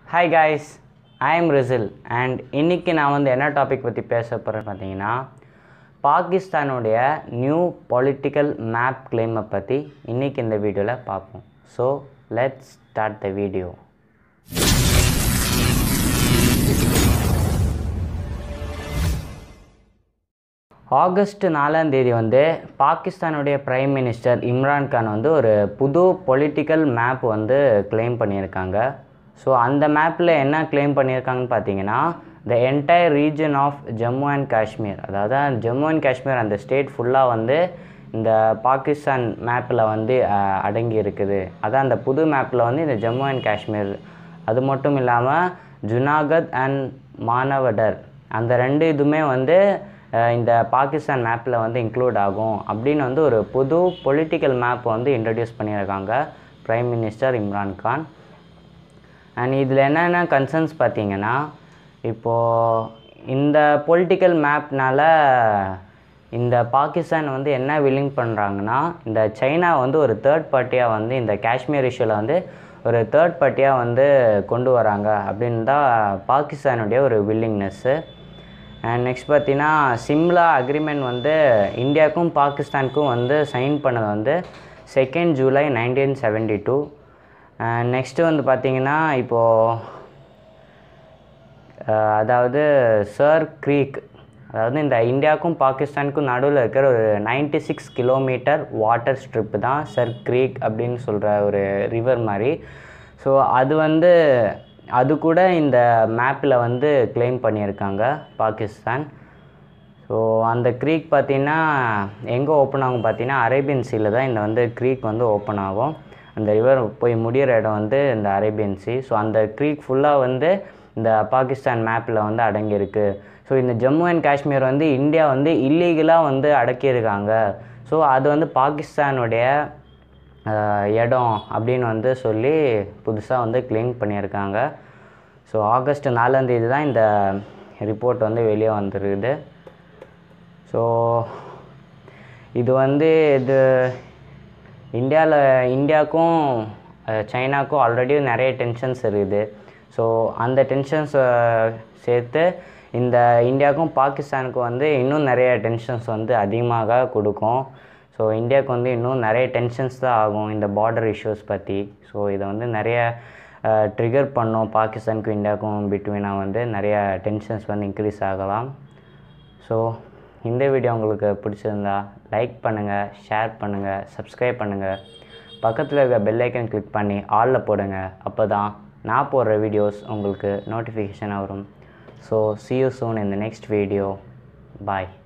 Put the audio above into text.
hi guys I am Rishil and இன்றைக்கி நான் வந்து என்ன டாபிக் பற்றி பேச போகிறேன்னு பார்த்தீங்கன்னா பாகிஸ்தானுடைய நியூ பொலிட்டிக்கல் மேப் கிளைமை பற்றி இன்றைக்கி இந்த வீடியோவில் பார்ப்போம் so let's start the video August நாலாம் தேதி வந்து பாகிஸ்தானுடைய பிரைம் மினிஸ்டர் இம்ரான்கான் வந்து ஒரு புது பொலிட்டிக்கல் மேப் வந்து claim பண்ணியிருக்காங்க ஸோ அந்த மேப்பில் என்ன claim பண்ணியிருக்காங்கன்னு பார்த்தீங்கன்னா the entire region of Jammu and Kashmir அதாவது ஜம்மு அண்ட் காஷ்மீர் அந்த ஸ்டேட் ஃபுல்லாக வந்து இந்த பாகிஸ்தான் மேப்பில் வந்து அஹ், அடங்கி இருக்குது அதான் அந்த புது மேப்பில் வந்து இந்த ஜம்மு அண்ட் காஷ்மீர் அது மட்டும் இல்லாமல் ஜுனாகத் அண்ட் மானவடர் அந்த ரெண்டு இதுவுமே வந்து அஹ், இந்த பாகிஸ்தான் மேப்பில் வந்து இன்க்ளூட் ஆகும் அப்படின்னு வந்து ஒரு புது பொலிட்டிக்கல் மேப் வந்து இன்ட்ரடியூஸ் பண்ணியிருக்காங்க prime minister Imran Khan and இதில் என்னென்ன கன்சர்ன்ஸ் பார்த்தீங்கன்னா இப்போது இந்த பொலிட்டிக்கல் மேப்னால இந்த பாகிஸ்தான் வந்து என்ன வில்லிங் பண்ணுறாங்கன்னா இந்த சைனா வந்து ஒரு தேர்ட் பார்ட்டியாக வந்து இந்த காஷ்மீர் இஷ்யூவில் வந்து ஒரு தேர்ட் பார்ட்டியாக வந்து கொண்டு வராங்க அப்படின்னு தான் பாகிஸ்தானுடைய ஒரு வில்லிங்னஸ்ஸு அண்ட் நெக்ஸ்ட் பார்த்தீங்கன்னா சிம்லா அக்ரிமெண்ட் வந்து இந்தியாவுக்கும் பாகிஸ்தானுக்கும் வந்து சைன் பண்ணது வந்து second July nineteen seventy two next வந்து பார்த்தீங்கன்னா இப்போது அஹ் அதாவது சர் க்ரீக் அதாவது இந்த இந்தியாவுக்கும் பாகிஸ்தானுக்கும் நடுவில் இருக்கிற ஒரு 96 சிக்ஸ் கிலோமீட்டர் வாட்டர் ஸ்ட்ரிப்பு தான் சர் க்ரீக் அப்படின்னு சொல்கிற ஒரு ரிவர் மாதிரி ஸோ அது வந்து அது கூட இந்த மேப்பில் வந்து claim பண்ணியிருக்காங்க பாகிஸ்தான் ஸோ அந்த க்ரீக் பார்த்தீங்கன்னா எங்கே ஓப்பன் ஆகும் பார்த்தீங்கன்னா அரேபியன் சீல தான் இந்த வந்து க்ரீக் வந்து ஓப்பன் ஆகும் அந்த ரிவர் போய் முடியிற இடம் வந்து இந்த அரேபியன் சி ஸோ அந்த க்ரீக் ஃபுல்லாக வந்து இந்த பாகிஸ்தான் மேப்பில் வந்து அடங்கியிருக்கு ஸோ இந்த ஜம்மு அண்ட் காஷ்மீர் வந்து இந்தியா வந்து இல்லீகலாக வந்து அடக்கியிருக்காங்க ஸோ அது வந்து பாகிஸ்தானுடைய அஹ், இடம் அப்படின்னு வந்து சொல்லி புதுசாக வந்து க்ளைம் பண்ணியிருக்காங்க ஸோ ஆகஸ்ட் நாலாந்தேதி தான் இந்த ரிப்போர்ட் வந்து வெளியே வந்துருக்குது ஸோ இது வந்து இது இந்தியாவில் இந்தியாவுக்கும் அஹ், சைனாக்கும் ஆல்ரெடி நிறைய டென்ஷன்ஸ் இருக்குது ஸோ அந்த டென்ஷன்ஸை சேர்த்து இந்த இந்தியாவுக்கும் பாகிஸ்தானுக்கும் வந்து இன்னும் நிறைய டென்ஷன்ஸ் வந்து அதிகமாக கொடுக்கும் ஸோ இந்தியாவுக்கு வந்து இன்னும் நிறைய டென்ஷன்ஸ் தான் ஆகும் இந்த பார்டர் இஷ்யூஸ் பற்றி ஸோ இதை வந்து நிறைய ட்ரிகர் பண்ணும் பாகிஸ்தானுக்கும் இந்தியாவுக்கும் பிட்வீனாக வந்து நிறைய டென்ஷன்ஸ் வந்து இன்க்ரீஸ் ஆகலாம் ஸோ இந்த வீடியோ உங்களுக்கு பிடிச்சிருந்தா லைக் பண்ணுங்கள் ஷேர் பண்ணுங்கள் சப்ஸ்கிரைப் பண்ணுங்கள் பக்கத்தில் இருக்க பெல் ஐக்கன் கிளிக் பண்ணி ஆலில் போடுங்க அப்போ தான் நான் போடுற வீடியோஸ் உங்களுக்கு நோட்டிஃபிகேஷன் வரும் so see you soon in the next video bye